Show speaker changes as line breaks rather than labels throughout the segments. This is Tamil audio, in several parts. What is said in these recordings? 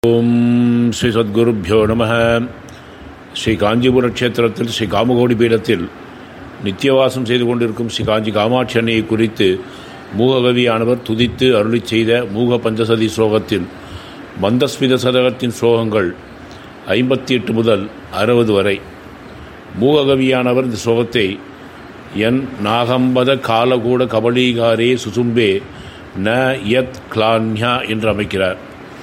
ஓம் ஸ்ரீ சத்குருப்பியோ நம ஸ்ரீ காஞ்சிபுர க்ஷேத்திரத்தில் ஸ்ரீ காமகோடி பீடத்தில் நித்தியவாசம் செய்து கொண்டிருக்கும் ஸ்ரீ காஞ்சி காமாட்சி அன்னையை குறித்து மூககவியானவர் துதித்து அருளிச் செய்த மூக பஞ்சசதி ஸ்லோகத்தில் மந்தஸ்மித சதகத்தின் ஸ்லோகங்கள் ஐம்பத்தி எட்டு முதல் அறுபது வரை மூககவியானவர் இந்த ஸ்லோகத்தை என் நாகம்பத காலகூட கபலீகாரே சுசும்பே ந யத் கிளான்யா என்று அமைக்கிறார்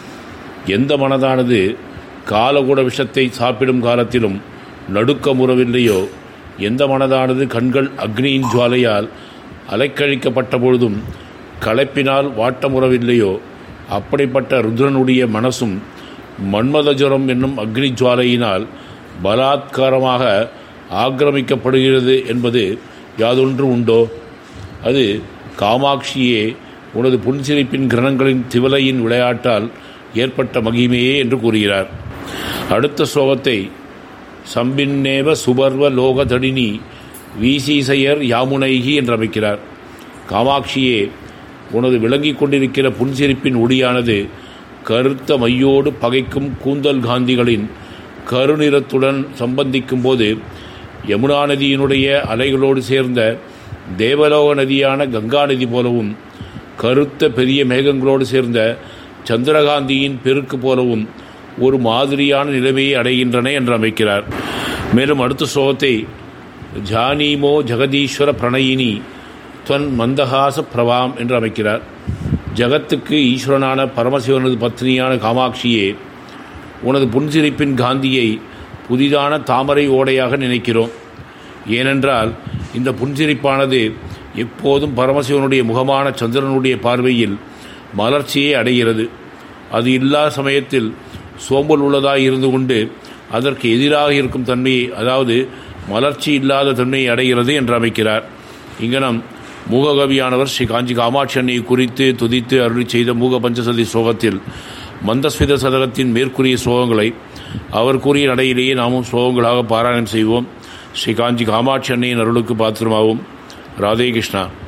எந்த மனதானது காலகூட விஷத்தை சாப்பிடும் காலத்திலும் நடுக்கமுறவில்லையோ எந்த மனதானது கண்கள் அக்னியின் ஜுவாலையால் அலைக்கழிக்கப்பட்ட பொழுதும் களைப்பினால் வாட்டமுறவில்லையோ அப்படிப்பட்ட ருத்ரனுடைய மனசும் மன்மதஜுரம் என்னும் அக்னி ஜுவாலையினால் பலாத்காரமாக ஆக்கிரமிக்கப்படுகிறது என்பது யாதொன்று உண்டோ அது காமாட்சியே உனது புன்சிரிப்பின் கிரணங்களின் திவலையின் விளையாட்டால் ஏற்பட்ட மகிமையே என்று கூறுகிறார் அடுத்த ஸ்லோகத்தை சம்பின்னேவ சுபர்வ லோகதடினி வீசீசையர் யாமுனைகி என்று அமைக்கிறார் காமாட்சியே உனது விளங்கிக் கொண்டிருக்கிற புன்சிரிப்பின் ஒளியானது கருத்த மையோடு பகைக்கும் கூந்தல் காந்திகளின் கருநிறத்துடன் சம்பந்திக்கும் போது யமுனா நதியினுடைய அலைகளோடு சேர்ந்த தேவலோக நதியான கங்கா நதி போலவும் கருத்த பெரிய மேகங்களோடு சேர்ந்த சந்திரகாந்தியின் பெருக்கு போலவும் ஒரு மாதிரியான நிலைமையை அடைகின்றன என்று அமைக்கிறார் மேலும் அடுத்த ஸ்லோகத்தை ஜானீமோ ஜெகதீஸ்வர பிரணயினி துவன் மந்தஹாச பிரபாம் என்று அமைக்கிறார் ஜகத்துக்கு ஈஸ்வரனான பரமசிவனது பத்னியான காமாட்சியே உனது புன்சிரிப்பின் காந்தியை புதிதான தாமரை ஓடையாக நினைக்கிறோம் ஏனென்றால் இந்த புன்சிரிப்பானது எப்போதும் பரமசிவனுடைய முகமான சந்திரனுடைய பார்வையில் மலர்ச்சியை அடைகிறது அது இல்லாத சமயத்தில் சோம்பல் உள்ளதாக இருந்து கொண்டு அதற்கு எதிராக இருக்கும் தன்மையை அதாவது மலர்ச்சி இல்லாத தன்மையை அடைகிறது என்று அமைக்கிறார் இங்கனம் மூககவியானவர் ஸ்ரீ காஞ்சி காமாட்சி அன்னையை குறித்து துதித்து அருளி செய்த மூக பஞ்சசதி ஸ்லோகத்தில் மந்தஸ்மித சதகத்தின் மேற்கூறிய ஸ்லோகங்களை அவர் கூறிய நடையிலேயே நாமும் ஸ்லோகங்களாக பாராயணம் செய்வோம் ஸ்ரீ காஞ்சி காமாட்சி அன்னையின் அருளுக்கு பாத்திரமாகும் ராதே கிருஷ்ணா